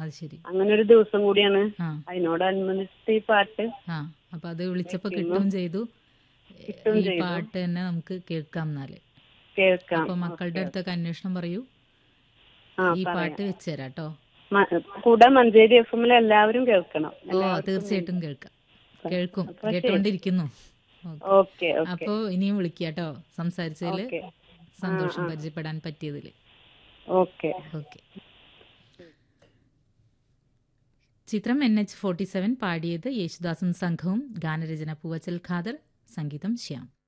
അത് ശരി അങ്ങനെ ഒരു ദിവസം കൂടിയാണ് ആ അതിനോടനുബന്ധിച്ചിട്ട് ഈ പാട്ട് ആ അപ്പൊ അത് വിളിച്ചപ്പോ കിട്ടുകയും ചെയ്തു കിട്ടുകയും ഈ ചെയ്തു. പാട്ട് തന്നെ നമുക്ക് കേൾക്കാം എന്നാല് കേൾക്കാം അപ്പൊ മക്കളുടെ അടുത്തൊക്കെ അന്വേഷണം പറയൂ ആ ഈ പറയാം പാട്ട് വെച്ചുതരാം കേട്ടോ മ- കൂടെ മഞ്ചേരി എഫ് എമ്മിൽ എല്ലാവരും കേൾക്കണം ഓ തീർച്ചയായിട്ടും കേൾക്കാം കേൾക്കും കേട്ടോണ്ടിരിക്കുന്നു ഓക്കെ. ഓക്കെ ഓക്കെ അപ്പോ ഇനിയും വിളിക്കാട്ടോ സംസാരിച്ചതില് ഓക്കെ സന്തോഷം പരിചയപ്പെടാൻ പറ്റിയതില് ഓക്കെ ഓക്കെ ചിത്രം എൻ എച്ച് ഫോർട്ടി സെവൻ പാടിയത് യേശുദാസും സംഘവും ഗാനരചന പൂവച്ചൽ ഖാദർ സംഗീതം ശ്യാം